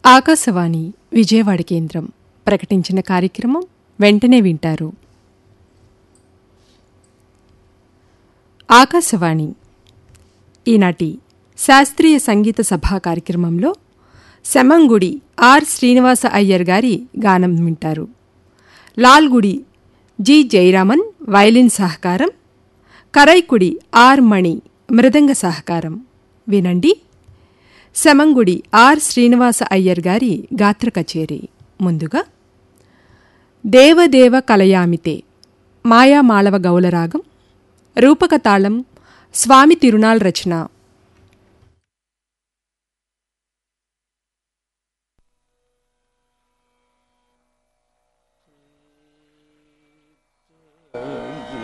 ఆకాశవాణి విజయవాడ కేంద్రం ప్రకటించిన కార్యక్రమం వెంటనే వింటారు ఆకాశవాణి ఈనాటి శాస్త్రీయ సంగీత సభా కార్యక్రమంలో శమంగుడి ఆర్ శ్రీనివాస అయ్యర్ గారి గానం వింటారు లాల్గుడి జి జయరామన్ వైలిన్ సహకారం కరైకుడి ఆర్ మణి మృదంగ సహకారం వినండి శమంగుడి ఆర్ శ్రీనివాస అయ్యర్ గారి గాత్ర కచేరీ ముందుగా దేవదేవ కలయామితే మాయామాళవ గౌలరాగం రూపకతాళం స్వామి తిరునాళ్ రచన